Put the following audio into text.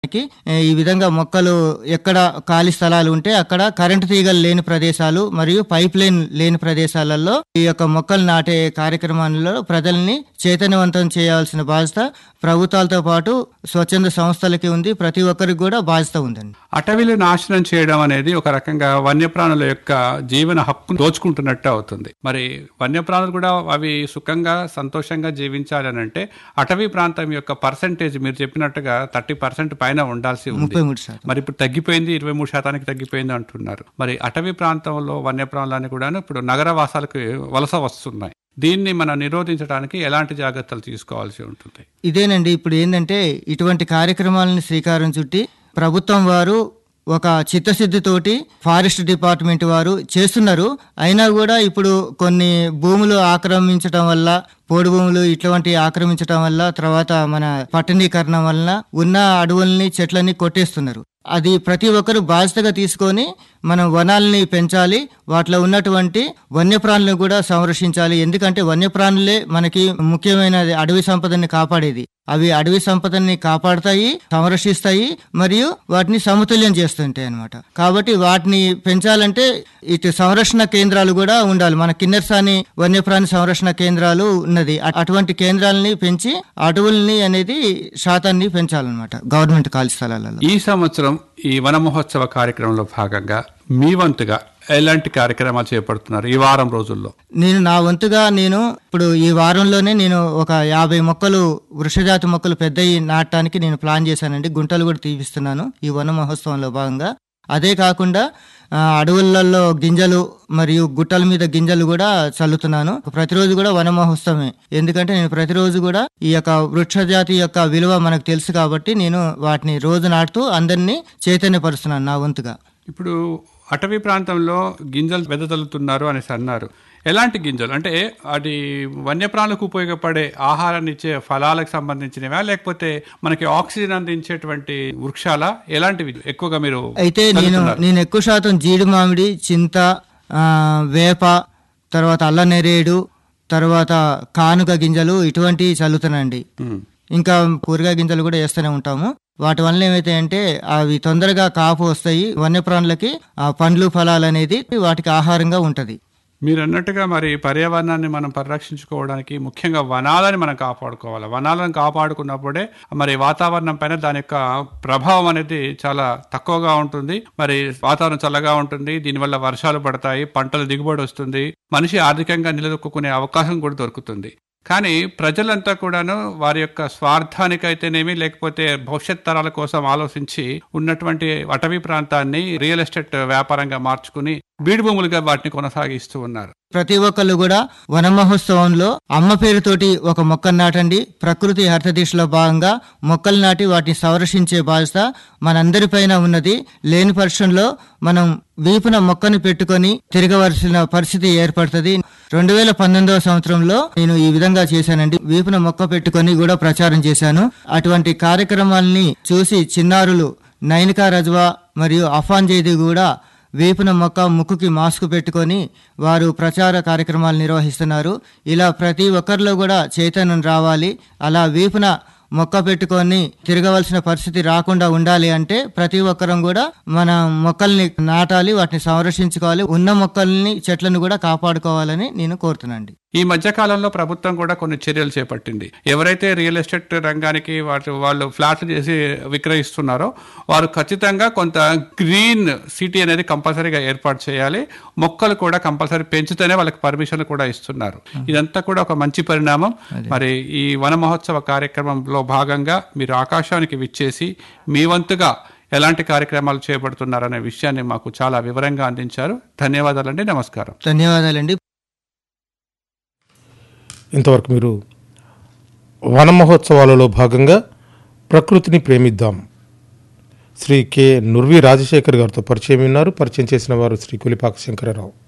కి, ఏ, ఈ విధంగా మొక్కలు ఎక్కడ ఖాళీ స్థలాలు ఉంటే అక్కడ కరెంటు తీగలు లేని ప్రదేశాలు మరియు పైప్ లైన్ లేని ప్రదేశాలలో ఈ యొక్క మొక్కలు నాటే కార్యక్రమాలలో ప్రజల్ని చైతన్యవంతం చేయాల్సిన బాధ్యత ప్రభుత్వాలతో పాటు స్వచ్ఛంద సంస్థలకి ఉంది ప్రతి ఒక్కరికి కూడా బాధ్యత ఉందండి అటవీలు నాశనం చేయడం అనేది ఒక రకంగా వన్యప్రాణుల యొక్క జీవన హక్కు దోచుకుంటున్నట్టు అవుతుంది మరి వన్యప్రాణులు కూడా అవి సుఖంగా సంతోషంగా జీవించాలి అని అంటే అటవీ ప్రాంతం యొక్క పర్సంటేజ్ మీరు చెప్పినట్టుగా థర్టీ పర్సెంట్ పైన ఉండాల్సి ఉంది ముప్పై మూడు శాతం మరి ఇప్పుడు తగ్గిపోయింది ఇరవై మూడు శాతానికి తగ్గిపోయింది అంటున్నారు మరి అటవీ ప్రాంతంలో వన్యప్రాణులన్నీ కూడా ఇప్పుడు నగరవాసాలకు వలస వస్తున్నాయి దీన్ని మనం నిరోధించడానికి ఎలాంటి జాగ్రత్తలు తీసుకోవాల్సి ఉంటుంది ఇదేనండి ఇప్పుడు ఏంటంటే ఇటువంటి కార్యక్రమాలను శ్రీకారం చుట్టి ప్రభుత్వం వారు ఒక చిత్తశుద్ధితోటి ఫారెస్ట్ డిపార్ట్మెంట్ వారు చేస్తున్నారు అయినా కూడా ఇప్పుడు కొన్ని భూములు ఆక్రమించడం వల్ల పోడు భూములు ఇటువంటి ఆక్రమించడం వల్ల తర్వాత మన పట్టణీకరణ వలన ఉన్న అడవుల్ని చెట్లని కొట్టేస్తున్నారు అది ప్రతి ఒక్కరు బాధ్యతగా తీసుకొని మనం వనాలని పెంచాలి వాటిలో ఉన్నటువంటి వన్యప్రాణులను కూడా సంరక్షించాలి ఎందుకంటే వన్యప్రాణులే మనకి ముఖ్యమైన అడవి సంపదని కాపాడేది అవి అడవి సంపదని కాపాడుతాయి సంరక్షిస్తాయి మరియు వాటిని సమతుల్యం చేస్తుంటాయి అన్నమాట కాబట్టి వాటిని పెంచాలంటే ఇటు సంరక్షణ కేంద్రాలు కూడా ఉండాలి మన కిన్నెరసాని వన్యప్రాణి సంరక్షణ కేంద్రాలు ఉన్నది అ- అటువంటి కేంద్రాలని పెంచి అడవుల్ని అనేది శాతాన్ని పెంచాలన్నమాట గవర్నమెంట్ ఖాళీ స్థలాలలో ఈ సంవత్సరం ఈ వన మహోత్సవ కార్యక్రమంలో భాగంగా మీ వంతుగా ఎలాంటి కార్యక్రమాలు చేపడుతున్నారు ఈ వారం రోజుల్లో నేను నా వంతుగా నేను ఇప్పుడు ఈ వారంలోనే నేను ఒక యాభై మొక్కలు వృక్షజాతి మొక్కలు పెద్దవి నాటడానికి నేను ప్లాన్ చేశానండి గుంటలు కూడా తీపిస్తున్నాను ఈ వన మహోత్సవంలో భాగంగా అదే కాకుండా ఆ, అడవులలో గింజలు మరియు గుట్టల మీద గింజలు కూడా చల్లుతున్నాను ప్రతిరోజు కూడా వన మహోత్సవమే ఎందుకంటే నేను ప్రతిరోజు కూడా ఈ యొక్క వృక్షజాతి యొక్క విలువ మనకు తెలుసు కాబట్టి నేను వాటిని రోజు నాటుతూ అందరినీ చైతన్యపరుస్తున్నాను నా వంతుగా ఇప్పుడు అటవీ ప్రాంతంలో గింజలు వెదజల్లుతున్నారు అనేసి అన్నారు ఎలాంటి గింజలు అంటే అది వన్యప్రాణులకు ఉపయోగపడే ఆహారాన్ని ఇచ్చే ఫలాలకు సంబంధించినవా లేకపోతే మనకి ఆక్సిజన్ అందించేటువంటి వృక్షాల ఎలాంటివి ఎక్కువగా మీరు అయితే నేను చల్లుతున్నారు? నేను ఎక్కువ శాతం జీడి మామిడి చింత ఆ, వేప తర్వాత అల్ల నెరేడు తర్వాత కానుక గింజలు ఇటువంటివి చల్లుతానండి ఉమ్. ఇంకా కూరగాయ గింజలు కూడా వేస్తూనే ఉంటాము వాటి వల్ల ఏమైతే అంటే అవి తొందరగా కాపు వస్తాయి వన్యప్రాణులకి ఆ పండ్లు ఫలాలు అనేది వాటికి ఆహారంగా ఉంటది మీరు అన్నట్టుగా మరి పర్యావరణాన్ని మనం పరిరక్షించుకోవడానికి ముఖ్యంగా వనాలని మనం కాపాడుకోవాలి వనాలను కాపాడుకున్నప్పుడే మరి వాతావరణం పైన దాని యొక్క ప్రభావం అనేది చాలా తక్కువగా ఉంటుంది మరి వాతావరణం చల్లగా ఉంటుంది దీనివల్ల వర్షాలు పడతాయి పంటలు దిగుబడి వస్తుంది మనిషి ఆర్థికంగా నిలదొక్కునే అవకాశం కూడా దొరుకుతుంది కానీ ప్రజలంతా కూడాను వారి యొక్క స్వార్థానికైతేనేమి లేకపోతే భవిష్యత్ తరాల కోసం ఆలోచించి ఉన్నటువంటి అటవీ ప్రాంతాన్ని రియల్ ఎస్టేట్ వ్యాపారంగా మార్చుకుని బీడు భూములుగా వాటిని కొనసాగిస్తూ ఉన్నారు ప్రతి ఒక్కళ్ళు కూడా వన మహోత్సవంలో అమ్మ పేరుతోటి ఒక మొక్కను నాటండి ప్రకృతి హరితదీక్షలో భాగంగా మొక్కలు నాటి వాటిని సంరక్షించే బాధ్యత మనందరిపైన ఉన్నది లేని పక్షంలో మనం వీపున మొక్కను పెట్టుకొని తిరగవలసిన పరిస్థితి ఏర్పడుతుంది రెండు వేల పంతొమ్మిదవ సంవత్సరంలో నేను ఈ విధంగా చేశానండి వీపున మొక్క పెట్టుకొని కూడా ప్రచారం చేశాను అటువంటి కార్యక్రమాల్ని చూసి చిన్నారులు నైనికా రజ్వా మరియు అఫాన్ జైది కూడా వేపున మొక్క ముక్కుకి మాస్క్ పెట్టుకొని వారు ప్రచార కార్యక్రమాలు నిర్వహిస్తున్నారు ఇలా ప్రతి ఒక్కరిలో కూడా చైతన్యం రావాలి అలా వేపున మొక్క పెట్టుకొని తిరగవలసిన పరిస్థితి రాకుండా ఉండాలి అంటే ప్రతి ఒక్కరం కూడా మన మొక్కల్ని నాటాలి వాటిని సంరక్షించుకోవాలి ఉన్న మొక్కల్ని చెట్లను కూడా కాపాడుకోవాలని నేను కోరుతున్నాను ఈ మధ్య కాలంలో ప్రభుత్వం కూడా కొన్ని చర్యలు చేపట్టింది ఎవరైతే రియల్ ఎస్టేట్ రంగానికి వాటి వాళ్ళు ఫ్లాట్లు చేసి విక్రయిస్తున్నారో వారు ఖచ్చితంగా కొంత గ్రీన్ సిటీ అనేది కంపల్సరీగా ఏర్పాటు చేయాలి మొక్కలు కూడా కంపల్సరీ పెంచుతూనే వాళ్ళకి పర్మిషన్ కూడా ఇస్తున్నారు ఇదంతా కూడా ఒక మంచి పరిణామం మరి ఈ వన మహోత్సవ కార్యక్రమంలో భాగంగా మీరు ఆకాశానికి విచ్చేసి మీ వంతుగా ఎలాంటి కార్యక్రమాలు చేపడుతున్నారనే విషయాన్ని మాకు చాలా వివరంగా అందించారు ధన్యవాదాలండి నమస్కారం ధన్యవాదాలండి ఇంతవరకు మీరు వన మహోత్సవాలలో భాగంగా ప్రకృతిని ప్రేమిద్దాం శ్రీ కె నుర్వి రాజశేఖర్ గారితో పరిచయం విన్నారు పరిచయం చేసిన వారు శ్రీ కులిపాక శంకరరావు